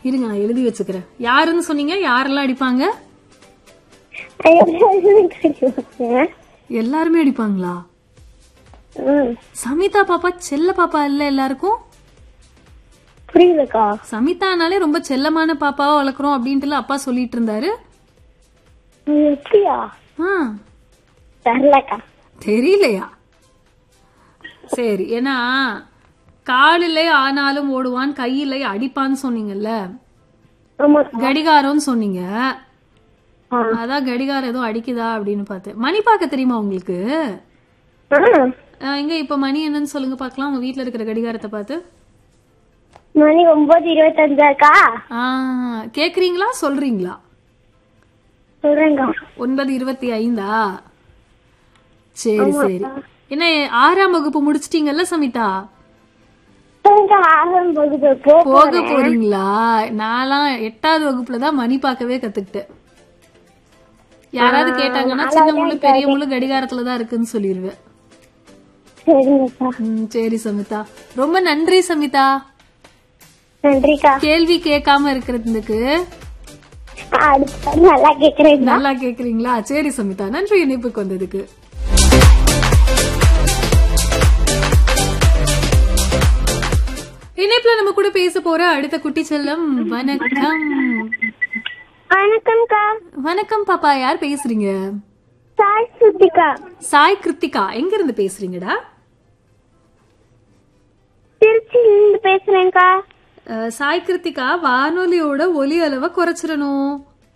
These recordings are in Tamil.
இருங்க நான் எழுதி வச்சுக்கிறேன் யாருன்னு சொன்னீங்க யாரெல்லாம் அடிப்பாங்க எல்லாருமே அடிப்பாங்களா ம் சமிதா பாப்பா செல்ல பாப்பா இல்ல எல்லாருக்கும் புரியலக்கா சமிதானாலே ரொம்ப செல்லமான பாப்பாவா வளர்க்குறோம் அப்படின்ட்டு அப்பா சொல்லிட்டு இருந்தாரு ம், எப்படியா ஆ தெரிலக்கா தெரியலையா சரி ஏன்னா காலிலே ஆனாலும் ஓடுவான் கையிலே அடிப்பான்னு சொன்னீங்கல்ல ஆமா கடிகாரம்னு சொன்னீங்க ஆ. அதான் கடிகாரம் ஏதோ அடிக்குதா அப்படின்னு பார்த்தேன் மணி பார்க்க தெரியுமா உங்களுக்கு ஆ, அஹ் எங்க இப்ப மணி என்னன்னு சொல்லுங்க பார்க்கலாம் உங்க வீட்ல இருக்கிற கடிகாரத்தை பார்த்து மணி ஒன்பது இருபத்தஞ்சாக்கா ஆ கேக்குறீங்களா சொல்றீங்களா சொல்றேங்கா ஒன்பது இருபத்தி ஐந்தா சரி சரி என்ன ஆறாம் வகுப்பு முடிச்சிட்டீங்கல்ல சமிதா சொல்லுங்க ஆகும் போகுது போ போக போறீங்களா நான்லாம் எட்டாவது வகுப்புல தான் மணி பார்க்கவே கத்துக்கிட்டேன் யாராவது கேட்டாங்கன்னா சின்னவங்களும் பெரியவங்களும் கடிகாரத்துல தான் இருக்குன்னு சொல்லிடுவேன் சரிங்கக்கா ம், சரி சமிதா ரொம்ப நன்றி சமிதா நன்றிக்கா கேள்வி கேட்காம இருக்கிறதுக்கு அடுத்த நல்லா கேக்குறேன் நல்லா கேக்குறீங்களா சரி சமிதா நன்றி இணைப்புக்கு வந்ததுக்கு இணைப்புல நம்ம கூட பேச போற அடுத்த குட்டி செல்லம் வணக்கம் வணக்கம்க்கா வணக்கம் பாப்பா யார் பேசுறீங்க சாய் சுத்திக்கா சாய் கிருத்திகா எங்க இருந்து பேசுறீங்கடா திருச்சியிலிருந்து பேசுறேன்க்கா அஹ், சாய் கிருத்திகா வானொலியோட ஒலி அளவை குறைச்சிடணும்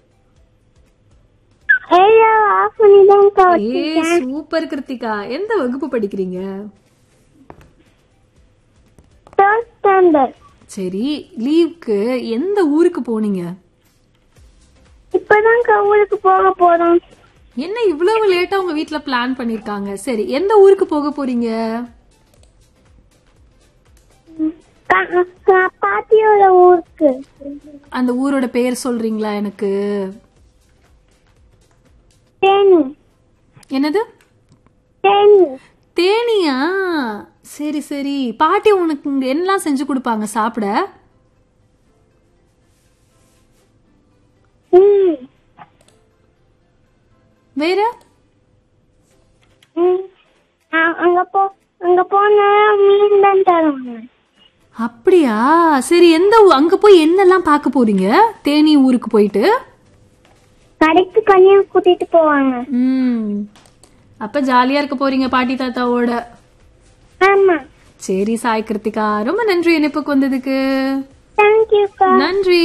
ஏரியா ஆஃப் பண்ணிதான்க்கா ஏ சூப்பர் கிருத்திகா எந்த வகுப்பு படிக்கிறீங்க தேர்ட் ஸ்டாண்டர்ட் சரி லீவுக்கு எந்த ஊருக்கு போனீங்க இப்பதான்க்கா ஊருக்கு போக போறோம் என்ன இவ்வளவு லேட்டா உங்க வீட்ல பிளான் பண்ணிருக்காங்க சரி எந்த ஊருக்கு போக போறீங்க கா- கா- பாட்டியோட ஊருக்கு அந்த ஊரோட பேர் சொல்றீங்களா எனக்கு தேனி என்னது தேனி தேனியா சரி சரி பாட்டி உனக்கு இங்க என்னலாம் செஞ்சு கொடுப்பாங்க சாப்பிட ம் வேற ம். அ- அங்க போ அங்க போனா மீன் தான் தருவாங்க அப்படியா சரி எந்த ஊ- அங்க போய் என்னெல்லாம் பார்க்க போறீங்க தேனி ஊருக்கு போயிட்டு கடைக்கு கனியா கூட்டிட்டு போவாங்க ம் அப்ப ஜாலியா இருக்க போறீங்க பாட்டி தாத்தாவோட ஆமா சரி சாய் கிருத்திகா ரொம்ப நன்றி இணைப்புக்கு வந்ததுக்கு தேங்க்யூக்கா நன்றி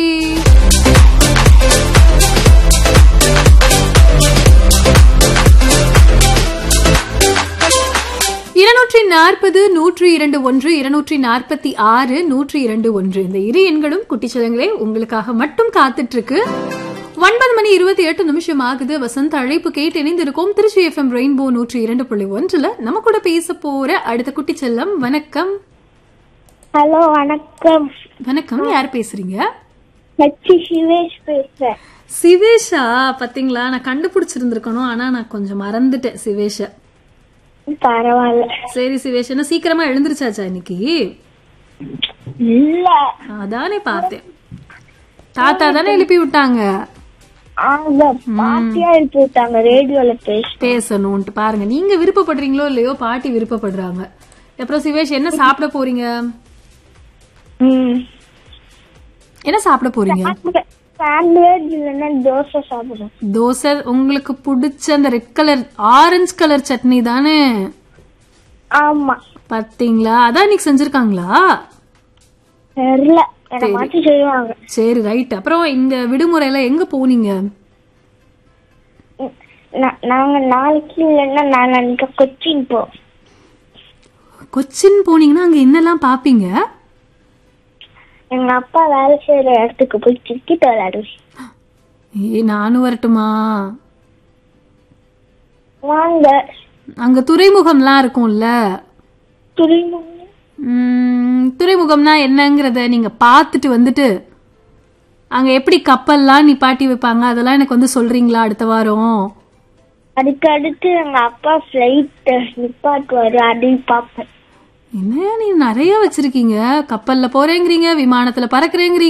இருநூற்றி நாற்பது நூற்றி இரண்டு ஒன்று இருநூற்றி நாற்பத்தி ஆறு நூற்றி இரண்டு ஒன்று இந்த இரு எண்களும் குட்டிச்சலங்களே உங்களுக்காக மட்டும் காத்துட்டு இருக்கு ஒன்பது மணி இருபத்தி எட்டு நிமிஷம் ஆகுது வசந்த் அழைப்பு கேட்டு இணைந்திருக்கோம் திருச்சி எஃப்எம் ரெயின்போ நூற்றி இரண்டு புள்ளி ஒன்றுல நம்ம கூட பேச போற அடுத்த குட்டி செல்லம் வணக்கம் ஹலோ வணக்கம் வணக்கம் யார் பேசுறீங்க ஹெச்சி சிவேஷ் பேசுறேன் சிவேஷா பாத்தீங்களா நான் கண்டுபிடிச்சிருந்திருக்கணும் ஆனா நான் கொஞ்சம் மறந்துட்டேன் சிவேஷ பரவாயில்ல சரி சிவேஷ் என்ன சீக்கிரமா எழுந்திருச்சாச்சா இன்னைக்கு இல்ல அதானே பார்த்தேன் தாத்தா தானே எழுப்பி விட்டாங்க அவங்க பாட்டியா எடுத்து விட்டாங்க ரேடியோல பேச பேசணும்ட்டு பாருங்க நீங்க விருப்பப்படுறீங்களோ இல்லையோ பாட்டி விருப்பப்படுறாங்க அப்புறம் சிவேஷ் என்ன சாப்பிட போறீங்க ம் என்ன சாப்பிட போறீங்க சாண்ட்விச் இல்லைன்னா தோசை சாப்பிடுறோம் தோசை உங்களுக்கு பிடிச்ச அந்த red colour orange colour chutney தானே ஆமா பாத்தீங்களா அதான் இன்னைக்கு செஞ்சிருக்காங்களா தெரியல என்ன மாத்தி செய்வாங்க சரி ரைட் அப்புறம் இந்த விடுமுறையில எங்க போனீங்க ம், நா- நாங்க நாளைக்கு இல்லைன்னா நாளைக்கு கொச்சின் போ கொச்சின் போனீங்கன்னா அங்க என்னெல்லாம் பாப்பீங்க எங்க அப்பா வேலை செய்யற இடத்துக்கு போய் கிரிக்கெட் விளையாடுவேன் ஏ நானும் வரட்டுமா வாங்க அங்க துறைமுகம்லாம் இருக்கும்ல புரியுமா உம், துறைமுகம்னா என்னங்கறத நீங்க பார்த்துட்டு வந்துட்டு அங்க எப்படி கப்பல்லாம் நிப்பாட்டி வைப்பாங்க அதெல்லாம் எனக்கு வந்து சொல்றீங்களா அடுத்த வாரம் அதுக்கு அடுத்து எங்க அப்பா பிளைட் நிப்பாட்டுவாரு அதையும் பார்ப்பேன் என்ன நீ நிறைய வச்சிருக்கீங்க கப்பல்ல போறேங்கிறீங்க விமானத்துல பறக்குறேங்கிறீங்க